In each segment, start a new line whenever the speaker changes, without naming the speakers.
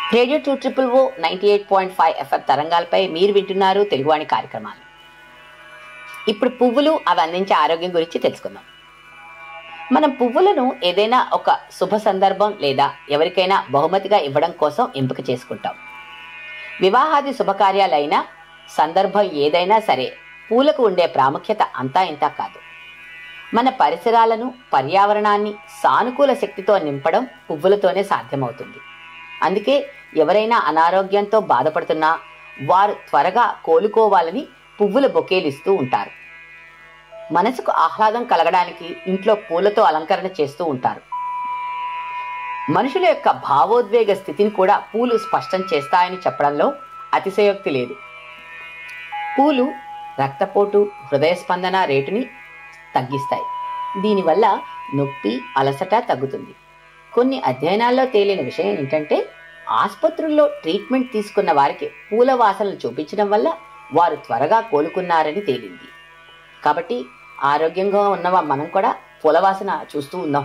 radio two triple O ninety eight point five FM తరంగాలపై మీరు వింటున్నారు తెలుగువాణి కార్యక్రమాలు ఇప్పుడు పువ్వులు అవి అందించే ఆరోగ్యం గురించి తెలుసుకుందాం మనం పువ్వులను ఏదైనా ఒక శుభ సందర్భం లేదా ఎవరికైనా బహుమతిగా ఇవ్వడం కోసం ఎంపిక చేసుకుంటాం వివాహాది శుభకార్యాలైనా సందర్భం ఏదైనా సరే పూలకు ఉండే ప్రాముఖ్యత అంతా ఇంతా కాదు మన పరిసరాలను పర్యావరణాన్ని సానుకూల శక్తితో నింపడం పువ్వులతోనే సాధ్యమవుతుంది అందుకే ఎవరైనా అనారోగ్యంతో బాధపడుతున్నా వారు త్వరగా కోలుకోవాలని పువ్వుల బొకేలు ఇస్తూ ఉంటారు మనసుకు ఆహ్లాదం కలగడానికి ఇంట్లో పూలతో అలంకరణ చేస్తూ ఉంటారు మనుషుల యొక్క భావోద్వేగ స్థితిని కూడా పూలు స్పష్టం చేస్తాయని చెప్పడంలో అతిశయోక్తి లేదు పూలు రక్తపోటు హృదయ స్పందన రేటుని తగ్గిస్తాయి దీనివల్ల నొప్పి అలసట తగ్గుతుంది కొన్ని అధ్యయనాల్లో తేలిన విషయం ఏంటంటే ఆసుపత్రుల్లో ట్రీట్మెంట్ తీసుకున్న వారికి పూల వాసనలు చూపించడం వల్ల వారు త్వరగా కోలుకున్నారని తేలింది కాబట్టి ఆరోగ్యంగా ఉన్న మనం కూడా పూల వాసన చూస్తూ ఉన్నాం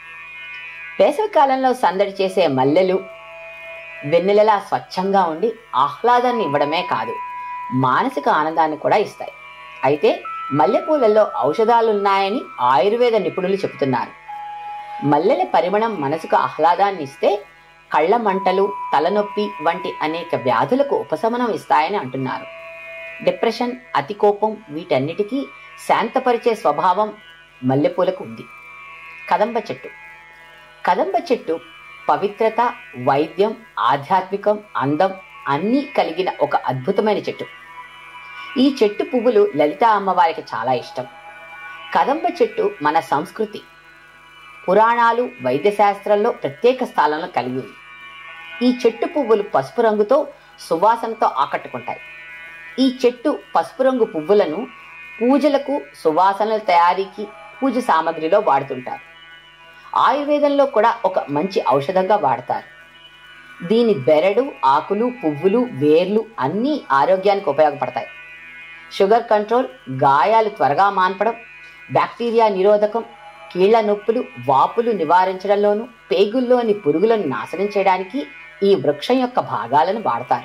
వేసవి కాలంలో సందడి చేసే మల్లెలు వెన్నెలలా స్వచ్ఛంగా ఉండి ఆహ్లాదాన్ని ఇవ్వడమే కాదు మానసిక ఆనందాన్ని కూడా ఇస్తాయి అయితే మల్లెపూలలో ఔషధాలున్నాయని ఆయుర్వేద నిపుణులు చెబుతున్నారు మల్లెల పరిమళం మనసుకు ఆహ్లాదాన్ని ఇస్తే కళ్ళ మంటలు తలనొప్పి వంటి అనేక వ్యాధులకు ఉపశమనం ఇస్తాయని అంటున్నారు డిప్రెషన్ అతి కోపం వీటన్నిటికీ శాంతపరిచే స్వభావం మల్లెపూలకు ఉంది కదంబ చెట్టు కదంబ చెట్టు పవిత్రత వైద్యం ఆధ్యాత్మికం అందం అన్నీ కలిగిన ఒక అద్భుతమైన చెట్టు ఈ చెట్టు పువ్వులు లలిత అమ్మవారికి చాలా ఇష్టం కదంబ చెట్టు మన సంస్కృతి పురాణాలు వైద్యశాస్త్రంలో ప్రత్యేక స్థానంలో కలిగి ఉంది ఈ చెట్టు పువ్వులు పసుపు రంగుతో సువాసనతో ఆకట్టుకుంటాయి ఈ చెట్టు పసుపు రంగు పువ్వులను పూజలకు సువాసనల తయారీకి పూజ సామాగ్రిలో వాడుతుంటారు ఆయుర్వేదంలో కూడా ఒక మంచి ఔషధంగా వాడతారు దీని బెరడు ఆకులు పువ్వులు వేర్లు అన్నీ ఆరోగ్యానికి ఉపయోగపడతాయి షుగర్ కంట్రోల్ గాయాలు త్వరగా మాన్పడం బ్యాక్టీరియా నిరోధకం కీళ్ల నొప్పులు వాపులు నివారించడంలోనూ పేగుల్లోని పురుగులను నాశనం చేయడానికి ఈ వృక్షం యొక్క భాగాలను వాడతారు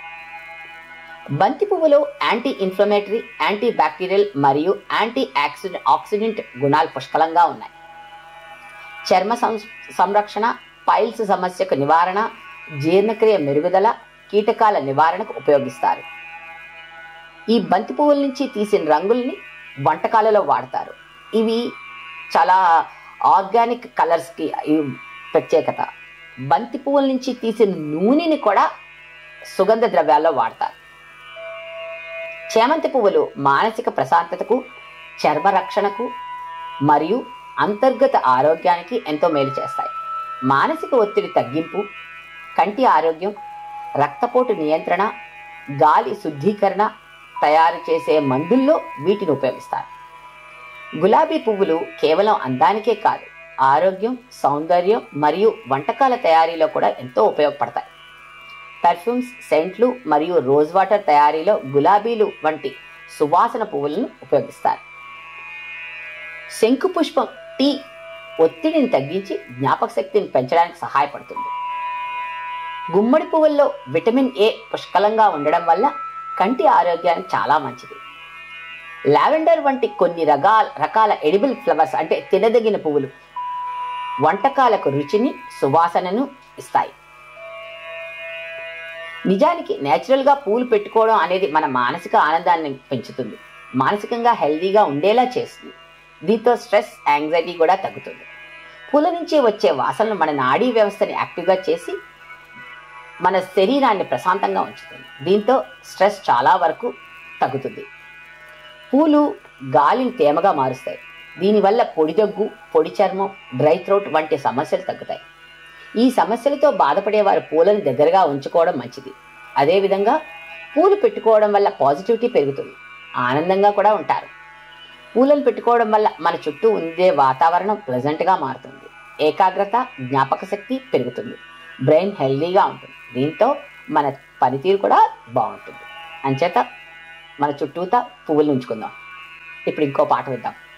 బంతి పువ్వులో యాంటీ ఇన్ఫ్లమేటరీ యాంటీ బ్యాక్టీరియల్ మరియు యాంటీ ఆక్సిడెంట్ ఆక్సిడెంట్ గుణాలు పుష్కలంగా ఉన్నాయి చర్మ సంరక్షణ పైల్స్ సమస్యకు నివారణ జీర్ణక్రియ మెరుగుదల కీటకాల నివారణకు ఉపయోగిస్తారు ఈ బంతి పువ్వుల నుంచి తీసిన రంగుల్ని వంటకాలలో వాడతారు ఇవి చాలా ఆర్గానిక్ కలర్స్కి ప్రత్యేకత బంతి పువ్వుల నుంచి తీసిన నూనెని కూడా సుగంధ ద్రవ్యాల్లో వాడతారు చేమంతి పువ్వులు మానసిక ప్రశాంతతకు చర్మ రక్షణకు మరియు అంతర్గత ఆరోగ్యానికి ఎంతో మేలు చేస్తాయి మానసిక ఒత్తిడి తగ్గింపు కంటి ఆరోగ్యం రక్తపోటు నియంత్రణ గాలి శుద్ధీకరణ తయారు చేసే మందుల్లో వీటిని ఉపయోగిస్తారు గులాబీ పువ్వులు కేవలం అందానికే కాదు ఆరోగ్యం సౌందర్యం మరియు వంటకాల తయారీలో కూడా ఎంతో ఉపయోగపడతాయి పెర్ఫ్యూమ్స్ సెంట్లు మరియు రోజ్ వాటర్ తయారీలో గులాబీలు వంటి సువాసన పువ్వులను ఉపయోగిస్తారు శంకు పుష్పం టీ ఒత్తిడిని తగ్గించి జ్ఞాపక శక్తిని పెంచడానికి సహాయపడుతుంది గుమ్మడి పువ్వుల్లో విటమిన్ ఏ పుష్కలంగా ఉండడం వల్ల కంటి ఆరోగ్యానికి చాలా మంచిది లావెండర్ వంటి కొన్ని రకాల రకాల ఎడిబుల్ ఫ్లవర్స్ అంటే తినదగిన పువ్వులు వంటకాలకు రుచిని సువాసనను ఇస్తాయి నిజానికి నేచురల్గా పూలు పెట్టుకోవడం అనేది మన మానసిక ఆనందాన్ని పెంచుతుంది మానసికంగా హెల్దీగా ఉండేలా చేస్తుంది దీంతో స్ట్రెస్ యాంగ్జైటీ కూడా తగ్గుతుంది పూల నుంచి వచ్చే వాసనలు మన నాడీ వ్యవస్థని యాక్టివ్గా చేసి మన శరీరాన్ని ప్రశాంతంగా ఉంచుతుంది దీంతో స్ట్రెస్ చాలా వరకు తగ్గుతుంది పూలు గాలిని తేమగా మారుస్తాయి దీనివల్ల పొడి దగ్గు పొడి చర్మం డ్రై థ్రోట్ వంటి సమస్యలు తగ్గుతాయి ఈ సమస్యలతో బాధపడే వారు పూలను దగ్గరగా ఉంచుకోవడం మంచిది అదేవిధంగా పూలు పెట్టుకోవడం వల్ల పాజిటివిటీ పెరుగుతుంది ఆనందంగా కూడా ఉంటారు పూలను పెట్టుకోవడం వల్ల మన చుట్టూ ఉండే వాతావరణం ప్లెజెంట్గా మారుతుంది ఏకాగ్రత జ్ఞాపక శక్తి పెరుగుతుంది బ్రెయిన్ హెల్దీగా ఉంటుంది దీంతో మన పనితీరు కూడా బాగుంటుంది అంచేత మన చుట్టూతా పువ్వులు ఉంచుకుందాం ఇప్పుడు ఇంకో పాట విద్దాం